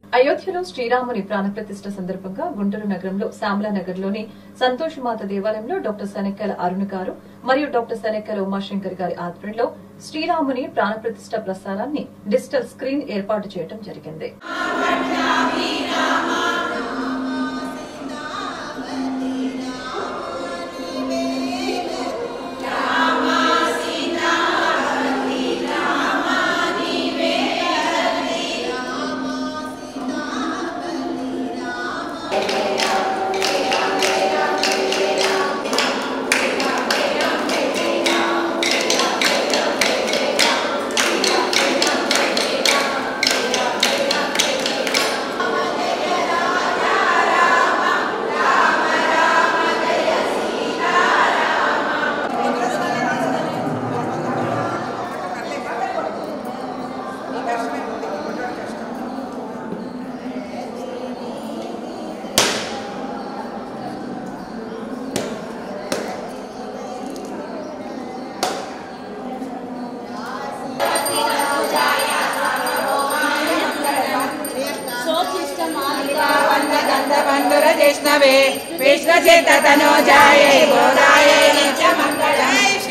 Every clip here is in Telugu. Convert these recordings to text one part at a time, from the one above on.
అయోధ్యలో శ్రీరాముని ప్రాణప్రతిష్ఠ సందర్భంగా గుంటూరు నగరంలో శ్యామలా నగర్ లోని సంతోషమాత దేవాలయంలో డాక్టర్ శనెక్కల అరుణ్ గారు మరియు డాక్టర్ శనెక్కల ఉమాశంకర్ గారి ఆధ్వర్యంలో శ్రీరాముని ప్రాణప్రతిష్ఠ ప్రసారాన్ని డిజిటల్ స్క్రీన్ ఏర్పాటు చేయడం జరిగింది బంధుర చేసినవే విష్ణు చేత తనోజాయ గోదాయ నిత్య మంగళం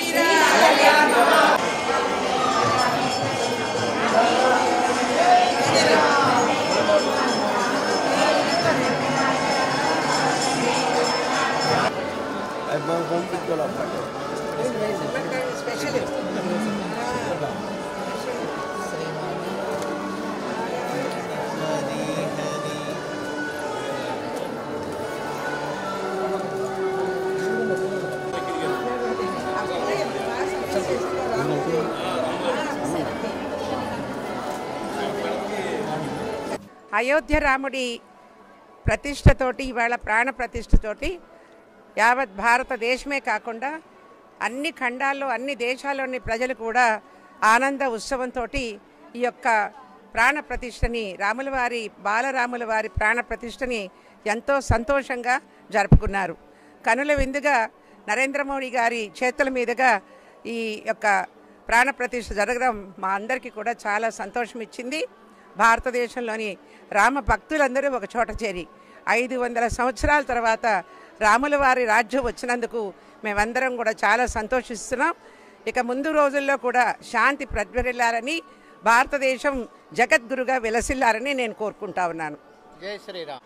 అయోధ్య రాముడి ప్రతిష్టతోటి ఇవాళ ప్రాణ ప్రతిష్టతోటి యావత్ భారతదేశమే కాకుండా అన్ని ఖండాల్లో అన్ని దేశాల్లోని ప్రజలు కూడా ఆనంద ఉత్సవంతో ఈ యొక్క ప్రాణ ప్రతిష్టని రాముల వారి బాలరాముల వారి ప్రాణ ప్రతిష్టని ఎంతో సంతోషంగా జరుపుకున్నారు కనుల విందుగా నరేంద్ర మోడీ గారి చేతుల మీదుగా ఈ యొక్క ప్రాణ ప్రతిష్ఠ జరగడం మా అందరికీ కూడా చాలా సంతోషం ఇచ్చింది భారతదేశంలోని రామ భక్తులందరూ ఒక చోట చేరి ఐదు వందల సంవత్సరాల తర్వాత రాముల వారి రాజ్యం వచ్చినందుకు మేమందరం కూడా చాలా సంతోషిస్తున్నాం ఇక ముందు రోజుల్లో కూడా శాంతి ప్రజ్వరిల్లాలని భారతదేశం జగద్గురుగా విలసిల్లాలని నేను కోరుకుంటా ఉన్నాను జై శ్రీరామ్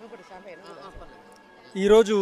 ఈరోజు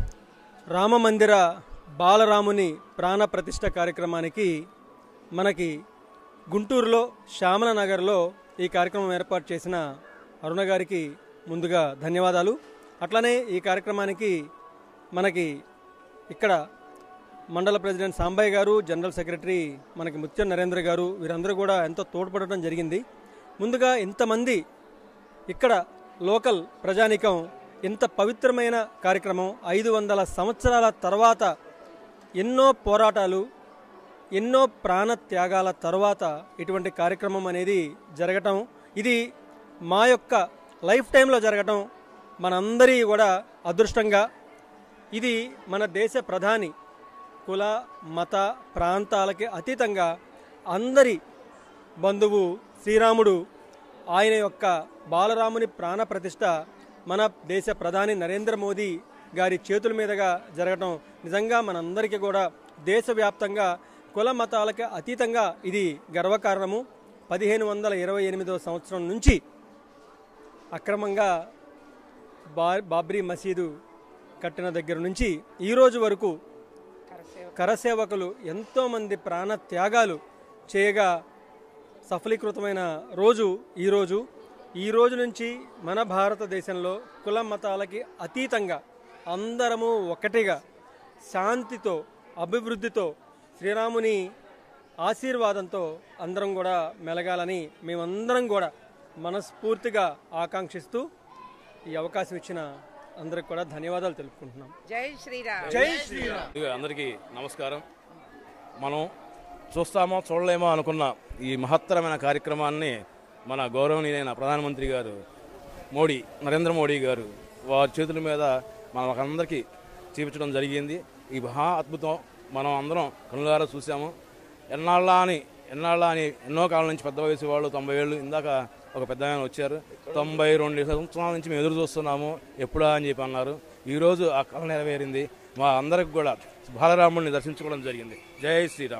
రామమందిర బాలరాముని ప్రాణ ప్రతిష్ఠ కార్యక్రమానికి మనకి గుంటూరులో శ్యామల నగర్లో ఈ కార్యక్రమం ఏర్పాటు చేసిన అరుణ గారికి ముందుగా ధన్యవాదాలు అట్లనే ఈ కార్యక్రమానికి మనకి ఇక్కడ మండల ప్రెసిడెంట్ సాంబయ్య గారు జనరల్ సెక్రటరీ మనకి ముత్యం నరేంద్ర గారు వీరందరూ కూడా ఎంతో తోడ్పడటం జరిగింది ముందుగా ఇంతమంది ఇక్కడ లోకల్ ప్రజానికం ఇంత పవిత్రమైన కార్యక్రమం ఐదు వందల సంవత్సరాల తర్వాత ఎన్నో పోరాటాలు ఎన్నో ప్రాణ త్యాగాల తర్వాత ఇటువంటి కార్యక్రమం అనేది జరగటం ఇది మా యొక్క లైఫ్ టైంలో జరగటం మనందరి కూడా అదృష్టంగా ఇది మన దేశ ప్రధాని కుల మత ప్రాంతాలకి అతీతంగా అందరి బంధువు శ్రీరాముడు ఆయన యొక్క బాలరాముని ప్రాణ ప్రతిష్ఠ మన దేశ ప్రధాని నరేంద్ర మోదీ గారి చేతుల మీదుగా జరగటం నిజంగా మనందరికీ కూడా దేశవ్యాప్తంగా కుల మతాలకు అతీతంగా ఇది గర్వకారణము పదిహేను వందల ఇరవై ఎనిమిదవ సంవత్సరం నుంచి అక్రమంగా బా బాబ్రీ మసీదు కట్టిన దగ్గర నుంచి ఈ రోజు వరకు కరసేవకులు ఎంతోమంది ప్రాణ త్యాగాలు చేయగా సఫలీకృతమైన రోజు ఈరోజు ఈ రోజు నుంచి మన భారతదేశంలో కుల మతాలకి అతీతంగా అందరము ఒకటిగా శాంతితో అభివృద్ధితో శ్రీరాముని ఆశీర్వాదంతో అందరం కూడా మెలగాలని మేమందరం కూడా మనస్ఫూర్తిగా ఆకాంక్షిస్తూ ఈ అవకాశం ఇచ్చిన అందరికి కూడా ధన్యవాదాలు తెలుపుకుంటున్నాం జై శ్రీరామ్ జై శ్రీరామ్ ఇదిగో అందరికీ నమస్కారం మనం చూస్తామో చూడలేమో అనుకున్న ఈ మహత్తరమైన కార్యక్రమాన్ని మన గౌరవనీయులైన ప్రధానమంత్రి గారు మోడీ నరేంద్ర మోడీ గారు వారి చేతుల మీద మనకందరికీ చూపించడం జరిగింది ఈ మహా అద్భుతం మనం అందరం కనులారా చూసాము ఎన్నాళ్ళ అని ఎన్నాళ్ళ అని ఎన్నో కాలం నుంచి పెద్ద వయసు వాళ్ళు తొంభై ఏళ్ళు ఇందాక ఒక పెద్ద ఆయన వచ్చారు తొంభై రెండు సంవత్సరాల నుంచి మేము ఎదురు చూస్తున్నాము ఎప్పుడా అని చెప్పి అన్నారు ఈరోజు ఆ కళ నెరవేరింది మా అందరికి కూడా బాలరాముడిని దర్శించుకోవడం జరిగింది జై శ్రీరామ్